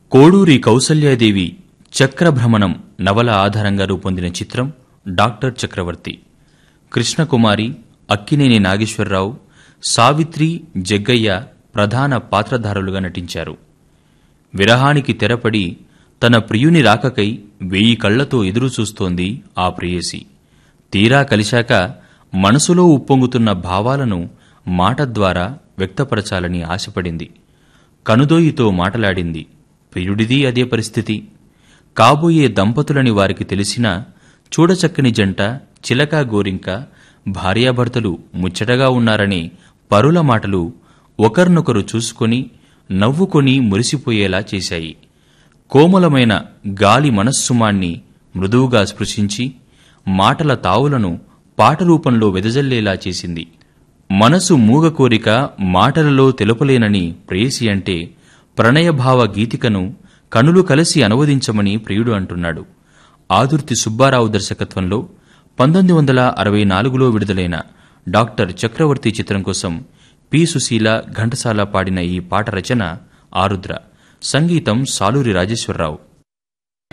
కోడూరి కౌసల్యాదేవి చక్రభ్రమణం నవల ఆధారంగా రూపొందిన చిత్రం డాక్టర్ చక్రవర్తి కృష్ణకుమారి అక్కినేని నాగేశ్వరరావు సావిత్రి జగ్గయ్య ప్రధాన పాత్రధారులుగా నటించారు విరహానికి తెరపడి తన ప్రియుని రాకకై వెయ్యి కళ్లతో ఎదురుచూస్తోంది ఆ ప్రేయసి తీరా కలిశాక మనసులో ఉప్పొంగుతున్న భావాలను మాట ద్వారా వ్యక్తపరచాలని ఆశపడింది కనుదోయితో మాటలాడింది ప్రియుడిది అదే పరిస్థితి కాబోయే దంపతులని వారికి తెలిసినా చూడచక్కని జంట చిలక గోరింక భార్యాభర్తలు ముచ్చటగా ఉన్నారనే పరుల మాటలు ఒకరినొకరు చూసుకొని నవ్వుకొని మురిసిపోయేలా చేశాయి కోమలమైన గాలి మనస్సుమాన్ని మృదువుగా స్పృశించి మాటల తావులను పాట రూపంలో వెదజల్లేలా చేసింది మనసు మూగ కోరిక మాటలలో తెలుపలేనని ప్రేయసి అంటే ప్రణయభావ గీతికను కనులు కలిసి అనువదించమని ప్రియుడు అంటున్నాడు ఆదుర్తి సుబ్బారావు దర్శకత్వంలో పంతొమ్మిది వందల అరవై నాలుగులో విడుదలైన డాక్టర్ చక్రవర్తి చిత్రం కోసం పి సుశీల ఘంటసాల పాడిన ఈ పాట రచన ఆరుద్ర సంగీతం సాలూరి రాజేశ్వరరావు